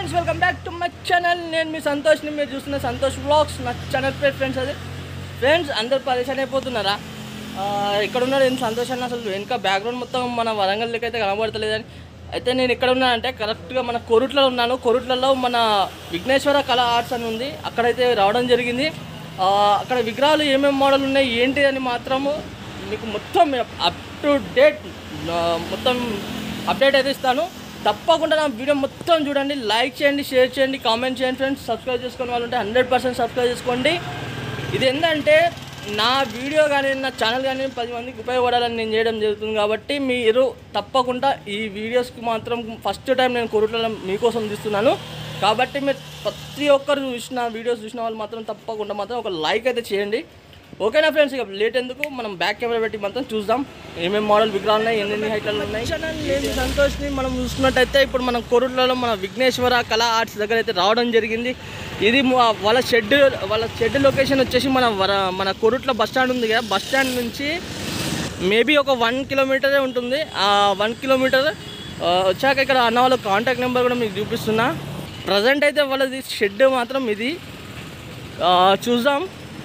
friends welcome back to my channel నేను మీ సంతోష్ని మీరు చూస్తున్న సంతోష్ బ్లాగ్స్ నా ఛానల్ పేరు ఫ్రెండ్స్ అది ఫ్రెండ్స్ అందరు పరేషాన్ అయిపోతున్నారా ఆ, ఇక్కడ ఉన్నాడు నేను సంతోష్ అన్న అసలు వెనక బ్యాక్గ్రౌండ్ మొత్తం మన వరంగల్ లెక్క అయితే కనబడతలేదని అయితే నేను ఎక్కడ ఉన్నానంటే కరెక్ట్గా మన కొరుట్లో ఉన్నాను కొరుట్లలో మన విఘ్నేశ్వర కళా ఆర్ట్స్ అని ఉంది అక్కడైతే రావడం జరిగింది ఆ, అక్కడ విగ్రహాలు ఏమేమి మోడల్ ఉన్నాయి ఏంటి అని మాత్రము మీకు మొత్తం అప్ టు డేట్ మొత్తం అప్డేట్ అయితే ఇస్తాను తప్పకుండా నా వీడియో మొత్తం చూడండి లైక్ చేయండి షేర్ చేయండి కామెంట్ చేయండి ఫ్రెండ్స్ సబ్స్క్రైబ్ చేసుకునే వాళ్ళు ఉంటే హండ్రెడ్ పర్సెంట్ సబ్స్క్రైబ్ చేసుకోండి ఇది ఏంటంటే నా వీడియో కానీ నా ఛానల్ కానీ పది మందికి ఉపయోగపడాలని నేను చేయడం జరుగుతుంది కాబట్టి మీరు తప్పకుండా ఈ వీడియోస్కి మాత్రం ఫస్ట్ టైం నేను కొరుట్లలో మీకోసం తీస్తున్నాను కాబట్టి మీరు ప్రతి ఒక్కరు చూసిన వీడియోస్ చూసిన వాళ్ళు మాత్రం తప్పకుండా మాత్రం ఒక లైక్ అయితే చేయండి ఓకేనా ఫ్రెండ్స్ ఇక లేట్ ఎందుకు మనం బ్యాక్ కెమెరా పెట్టి మొత్తం చూద్దాం ఏమేమి మోడల్ విగ్రహాలు ఉన్నాయి ఎన్ని హైట్లలో ఉన్నాయి నేను సంతోష్ని మనం చూసుకున్నట్టయితే ఇప్పుడు మనం కొరుట్లలో మన విఘ్నేశ్వర కళా ఆర్ట్స్ దగ్గర అయితే రావడం జరిగింది ఇది మా- వాళ్ళ షెడ్ వాళ్ళ షెడ్ లొకేషన్ వచ్చేసి మన వర మన కొరుట్ల బస్ స్టాండ్ ఉంది కదా బస్ స్టాండ్ నుంచి మేబీ ఒక వన్ కిలోమీటరే ఉంటుంది ఆ వన్ కిలోమీటర్ ఆ, వచ్చాక ఇక్కడ అన్న వాళ్ళ కాంటాక్ట్ నెంబర్ కూడా మీకు చూపిస్తున్నా ప్రజెంట్ అయితే వాళ్ళది షెడ్ మాత్రం ఇది ఆ, చూద్దాం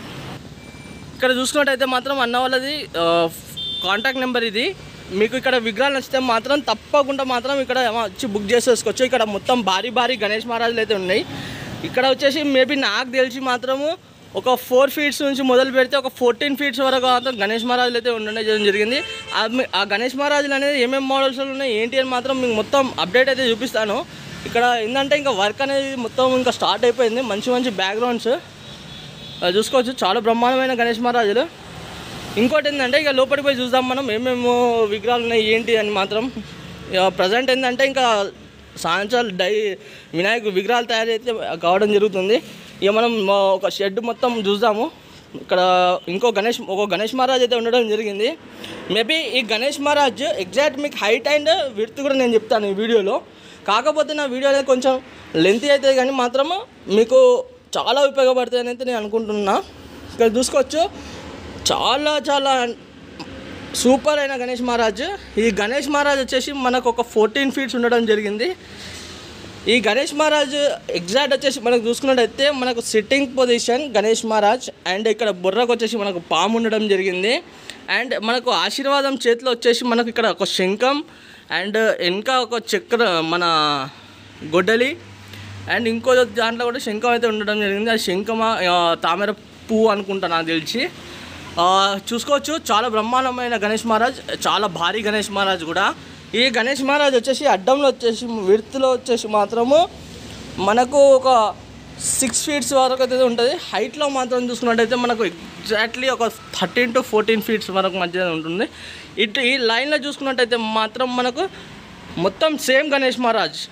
ఇక్కడ చూసుకున్నట్టయితే మాత్రం అన్న వాళ్ళది కాంటాక్ట్ నెంబర్ ఇది మీకు ఇక్కడ విగ్రహాలు నచ్చితే మాత్రం తప్పకుండా మాత్రం ఇక్కడ వచ్చి బుక్ చేసేసుకోవచ్చు ఇక్కడ మొత్తం భారీ భారీ గణేష్ మహారాజులు అయితే ఉన్నాయి ఇక్కడ వచ్చేసి మేబీ నాకు తెలిసి మాత్రము ఒక ఫోర్ ఫీట్స్ నుంచి మొదలు పెడితే ఒక ఫోర్టీన్ ఫీట్స్ వరకు మాత్రం గణేష్ మహారాజులు అయితే ఉండడం జరిగింది ఆ మీ- ఆ గణేష్ మహారాజులు అనేది ఏమేమి మోడల్స్ ఉన్నాయి ఏంటి అని మాత్రం మీకు మొత్తం అప్డేట్ అయితే చూపిస్తాను ఇక్కడ ఏంటంటే ఇంకా వర్క్ అనేది మొత్తం ఇంకా స్టార్ట్ అయిపోయింది మంచి మంచి బ్యాక్గ్రౌండ్స్ అది చూసుకోవచ్చు చాలా బ్రహ్మాండమైన గణేష్ మహారాజులు ఇంకోటి ఏంటంటే ఇక లోపలికి పోయి చూద్దాం మనం ఏమేమో విగ్రహాలు ఉన్నాయి ఏంటి అని మాత్రం ప్రజెంట్ ఏంటంటే ఇంకా సాయంత్రాలు డై వినాయక విగ్రహాలు తయారు అయితే కావడం జరుగుతుంది ఇక మనం ఆ, ఒక షెడ్ మొత్తం చూద్దాము ఇక్కడ ఇంకో గణేష్ ఒక గణేష్ మహారాజ్ అయితే ఉండడం జరిగింది మేబీ ఈ గణేష్ మహారాజ్ ఎగ్జాక్ట్ మీకు హైట్ అండ్ విడ్త్ కూడా నేను చెప్తాను ఈ వీడియోలో కాకపోతే నా వీడియో అనేది కొంచెం లెంత్ అయితే కానీ మాత్రము మీకు చాలా ఉపయోగపడుతుంది అని అయితే నేను అనుకుంటున్నా ఇక్కడ చూసుకోవచ్చు చాలా చాలా సూపర్ అయిన గణేష్ మహారాజ్ ఈ గణేష్ మహారాజ్ వచ్చేసి మనకు ఒక ఫోర్టీన్ ఫీట్స్ ఉండడం జరిగింది ఈ గణేష్ మహారాజ్ ఎగ్జాక్ట్ వచ్చేసి మనకు చూసుకున్నట్టయితే మనకు sitting position Ganesh Maharaj and ఇక్కడ బుర్రకు వచ్చేసి మనకు పాము ఉండడం జరిగింది అండ్ మనకు ఆశీర్వాదం చేతిలో వచ్చేసి మనకు ఇక్కడ ఒక శంఖం అండ్ ఇంకా ఒక చక్ర మన గొడ్డలి అండ్ ఇంకో దాంట్లో కూడా శంఖం అయితే ఉండడం జరిగింది ఆ శంఖమ ఆ, తామర పువ్వు అనుకుంటా నాకు తెలిసి ఆ, చూసుకోవచ్చు చాలా బ్రహ్మాండమైన గణేష్ మహారాజ్ చాలా భారీ గణేష్ మహారాజ్ కూడా ఈ గణేష్ మహారాజ్ వచ్చేసి అడ్డంలో వచ్చేసి విడుతులో వచ్చేసి మాత్రము మనకు ఒక సిక్స్ ఫీట్స్ వరకు అయితే ఉంటుంది హైట్లో మాత్రం చూసుకున్నట్టయితే మనకు ఎగ్జాక్ట్లీ ఒక థర్టీన్ టు ఫోర్టీన్ ఫీట్స్ వరకు మధ్య ఉంటుంది ఇటు ఈ లైన్లో చూసుకున్నట్టయితే మాత్రం మనకు మొత్తం సేమ్ గణేష్ మహారాజ్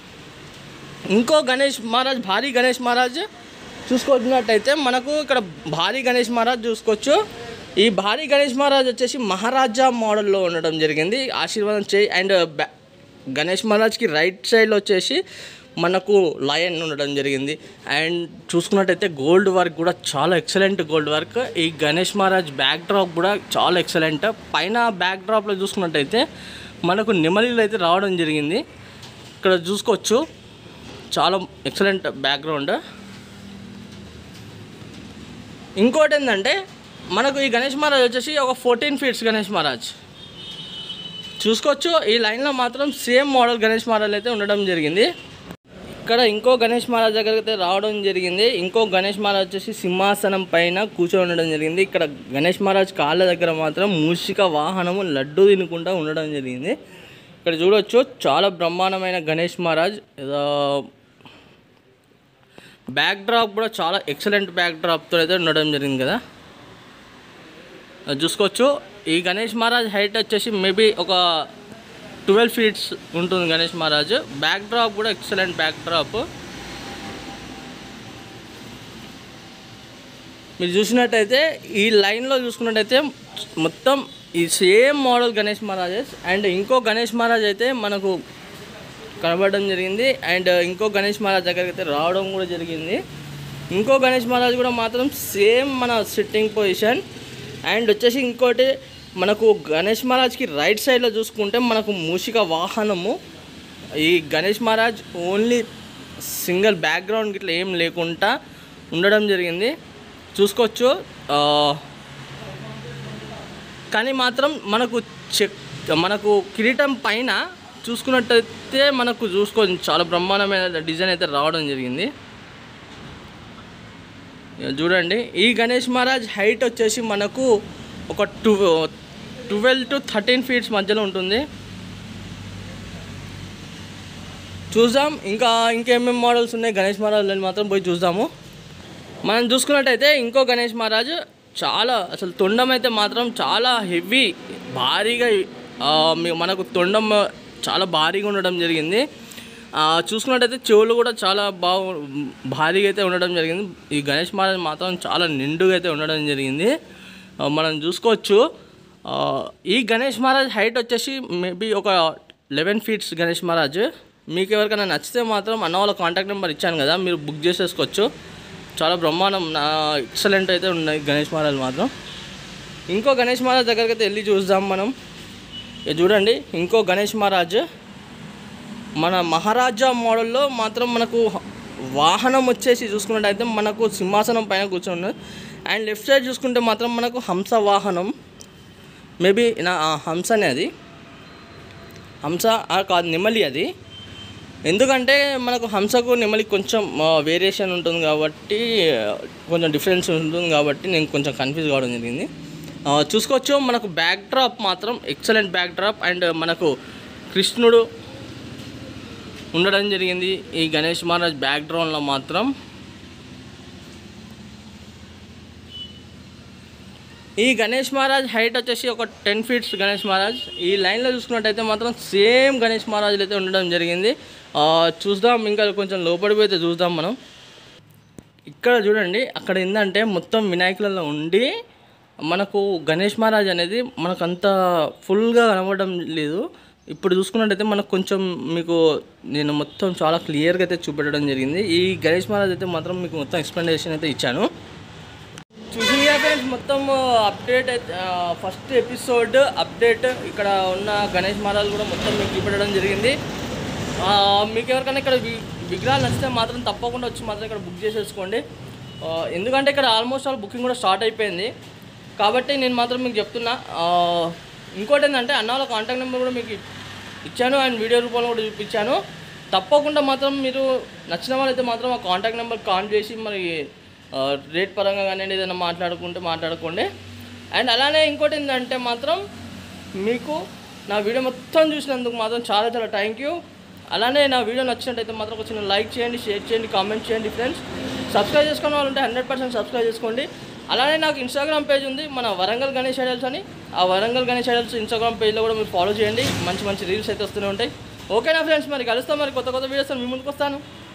ఇంకో గణేష్ మహారాజ్ భారీ గణేష్ మహారాజ్ చూసుకున్నట్టయితే మనకు ఇక్కడ భారీ గణేష్ మహారాజ్ చూసుకోవచ్చు ఈ భారీ గణేష్ మహారాజ్ వచ్చేసి మహారాజా మోడల్లో ఉండడం జరిగింది ఆశీర్వాదం చేయి అండ్ బ్యా- గణేష్ మహారాజ్కి రైట్ సైడ్లో వచ్చేసి మనకు లయన్ ఉండడం జరిగింది అండ్ చూసుకున్నట్టయితే గోల్డ్ వర్క్ కూడా చాలా ఎక్సలెంట్ గోల్డ్ వర్క్ ఈ గణేష్ మహారాజ్ బ్యాక్ డ్రాప్ కూడా చాలా ఎక్సలెంట్ పైన బ్యాక్ డ్రాప్లో చూసుకున్నట్టయితే మనకు నెమలీలు అయితే రావడం జరిగింది ఇక్కడ చూసుకోవచ్చు చాలా ఎక్సలెంట్ బ్యాక్గ్రౌండ్ ఇంకోటి ఏంటంటే మనకు ఈ గణేష్ మహారాజ్ వచ్చేసి ఒక ఫోర్టీన్ ఫీట్స్ గణేష్ మహారాజ్ చూసుకోవచ్చు ఈ లైన్లో మాత్రం సేమ్ మోడల్ గణేష్ మహారాజ్ అయితే ఉండడం జరిగింది ఇక్కడ ఇంకో గణేష్ మహారాజ్ దగ్గరికి అయితే రావడం జరిగింది ఇంకో గణేష్ మహారాజ్ వచ్చేసి సింహాసనం పైన కూర్చొని ఉండడం జరిగింది ఇక్కడ గణేష్ మహారాజ్ కాళ్ళ దగ్గర మాత్రం మూషిక వాహనము లడ్డు తినుకుంటా ఉండడం జరిగింది ఇక్కడ చూడొచ్చు చాలా బ్రహ్మాండమైన గణేష్ మహారాజ్ ఏదో బ్యాక్ డ్రాప్ కూడా చాలా ఎక్సలెంట్ బ్యాక్ డ్రాప్తో అయితే ఉండడం జరిగింది కదా అది చూసుకోవచ్చు ఈ గణేష్ మహారాజ్ హైట్ వచ్చేసి మేబీ ఒక ట్వెల్వ్ ఫీట్స్ ఉంటుంది గణేష్ మహారాజ్ బ్యాక్ డ్రాప్ కూడా ఎక్సలెంట్ బ్యాక్ డ్రాప్ మీరు చూసినట్టయితే ఈ లైన్లో చూసుకున్నట్టయితే మొత్తం ఈ సేమ్ మోడల్ గణేష్ మహారాజెస్ అండ్ ఇంకో గణేష్ మహారాజ్ అయితే మనకు కనబడడం జరిగింది అండ్ ఇంకో గణేష్ మహారాజ్ దగ్గరికి అయితే రావడం కూడా జరిగింది ఇంకో గణేష్ మహారాజ్ కూడా మాత్రం సేమ్ మన సిట్టింగ్ పొజిషన్ అండ్ వచ్చేసి ఇంకోటి మనకు గణేష్ మహారాజ్కి రైట్ సైడ్లో చూసుకుంటే మనకు మూషిక వాహనము ఈ Ganesh Maharaj only single background ఇట్లా ఏం లేకుండా ఉండడం జరిగింది చూసుకోవచ్చు ఆ, కానీ మాత్రం మనకు చెక్ మనకు కిరీటం పైన చూసుకున్నట్టయితే మనకు చూసుకోవచ్చు చాలా బ్రహ్మాండమైన డిజైన్ అయితే రావడం జరిగింది ఇక చూడండి ఈ గణేష్ మహారాజ్ హైట్ వచ్చేసి మనకు ఒక two twelve to thirteen feets మధ్యలో ఉంటుంది చూద్దాం ఇంకా ఇంకేమేమి మోడల్స్ ఉన్నాయి గణేష్ మహారాజ్ అని మాత్రం పోయి చూద్దాము మనం చూసుకున్నట్టయితే ఇంకో గణేష్ మహారాజ్ చాలా అసలు తొండం అయితే మాత్రం చాలా హెవీ భారీగా ఆ, మీ- మనకు తొండం చాలా భారీగా ఉండడం జరిగింది ఆ, చూసుకున్నట్టయితే చెవులు కూడా చాలా బాగు భారీగా అయితే ఉండడం జరిగింది ఈ గణేష్ మహారాజ్ మాత్రం చాలా నిండుగా అయితే ఉండడం జరిగింది ఆ, మనం చూసుకోవచ్చు ఆ, ఈ గణేష్ మహారాజ్ హైట్ వచ్చేసి మేబీ ఒక లెవెన్ ఫీట్స్ గణేష్ మహారాజ్ మీకు ఎవరికైనా నచ్చితే మాత్రం అన్న వాళ్ళ కాంటాక్ట్ నెంబర్ ఇచ్చాను కదా మీరు బుక్ చేసేసుకోవచ్చు చాలా బ్రహ్మాండం నా ఎక్సలెంట్ అయితే ఉన్నాయి గణేష్ మహారాజ్ మాత్రం ఇంకో గణేష్ మహారాజ్ దగ్గరికి అయితే వెళ్ళి చూద్దాం మనం ఇక చూడండి ఇంకో గణేష్ మహారాజ్ మన మహారాజా మోడల్లో మాత్రం మనకు వాహనం వచ్చేసి చూసుకున్నట్టయితే మనకు సింహాసనం పైన కూర్చొని అండ్ లెఫ్ట్ సైడ్ చూసుకుంటే మాత్రం మనకు హంస వాహనం మేబీ నా ఆ, హంసనే అది హంస ఆ, కాదు నెమలి అది ఎందుకంటే మనకు హంసకు నెమలికి కొంచెం వేరియేషన్ ఉంటుంది కాబట్టి ఆ, కొంచెం డిఫరెన్స్ ఉంటుంది కాబట్టి నేను కొంచెం కన్ఫ్యూజ్ కావడం జరిగింది ఆ, చూసుకోవచ్చు మనకు బ్యాక్ డ్రాప్ మాత్రం ఎక్సలెంట్ బ్యాక్ డ్రాప్ అండ్ మనకు కృష్ణుడు ఉండడం జరిగింది ఈ గణేష్ మహారాజ్ బ్యాక్ డ్రాప్లో మాత్రం ఈ గణేష్ మహారాజ్ హైట్ వచ్చేసి ఒక టెన్ ఫీట్స్ గణేష్ మహారాజ్ ఈ లైన్లో చూసుకున్నట్టయితే మాత్రం సేమ్ గణేష్ మహారాజులు అయితే ఉండడం జరిగింది ఆ, చూద్దాం ఇంకా కొంచెం లోపలికి పోతే చూద్దాం మనం ఇక్కడ చూడండి అక్కడ ఏంటంటే మొత్తం వినాయకులలో ఉండి మనకు గణేష్ మహారాజ్ అనేది మనకు అంత ఫుల్గా కనబడడం లేదు ఇప్పుడు చూసుకున్నట్టయితే మనకు కొంచెం మీకు నేను మొత్తం చాలా క్లియర్గా అయితే చూపెట్టడం జరిగింది ఈ గణేష్ మహారాజ్ అయితే మాత్రం మీకు మొత్తం ఎక్స్ప్లెనేషన్ అయితే ఇచ్చాను చూసింది ఫ్రెండ్స్ మొత్తం అప్డేట్ అయితే ఫస్ట్ ఎపిసోడ్ అప్డేట్ ఇక్కడ ఉన్న గణేష్ మహారాజ్ కూడా మొత్తం మీకు చూపెట్టడం జరిగింది ఆ, మీకు ఎవరికైనా ఇక్కడ వి- విగ్రహాలు నచ్చితే మాత్రం తప్పకుండా వచ్చి మాత్రం ఇక్కడ బుక్ చేసేసుకోండి ఆ, ఎందుకంటే ఇక్కడ ఆల్మోస్ట్ ఆల్ బుకింగ్ కూడా స్టార్ట్ అయిపోయింది కాబట్టి నేను మాత్రం మీకు చెప్తున్నా ఆ, ఇంకోటి ఏంటంటే అన్న వాళ్ళ కాంటాక్ట్ నెంబర్ కూడా మీకు ఇచ్చాను అండ్ వీడియో రూపంలో కూడా చూపించాను తప్పకుండా మాత్రం మీరు నచ్చిన వాళ్ళైతే మాత్రం ఆ కాంటాక్ట్ నెంబర్ కాల్ చేసి మరి ఆ, రేట్ పరంగా కానీ ఏదైనా మాట్లాడుకుంటే మాట్లాడుకోండి అండ్ అలానే ఇంకోటి ఏంటంటే మాత్రం మీకు నా వీడియో మొత్తం చూసినందుకు మాత్రం చాలా చాలా థ్యాంక్ యూ అలానే నా వీడియో నచ్చినట్టయితే మాత్రం ఒక చిన్న లైక్ చేయండి షేర్ చేయండి కామెంట్ చేయండి ఫ్రెండ్స్ సబ్స్క్రైబ్ చేసుకున్న వాళ్ళు ఉంటే హండ్రెడ్ పర్సెంట్ సబ్స్క్రైబ్ చేసుకోండి అలానే నాకు ఇన్స్టాగ్రామ్ పేజ్ ఉంది మన వరంగల్ గణేష్ ఐడల్స్ అని ఆ వరంగల్ గణేష్ ఐడల్స్ ఇన్స్టాగ్రామ్ పేజ్లో కూడా మీరు ఫాలో చేయండి మంచి మంచి రీల్స్ అయితే వస్తూనే ఉంటాయి ఓకేనా ఫ్రెండ్స్ మరి కలుస్తాం మరి కొత్త కొత్త వీడియోస్ మీ ముందుకు వస్తాను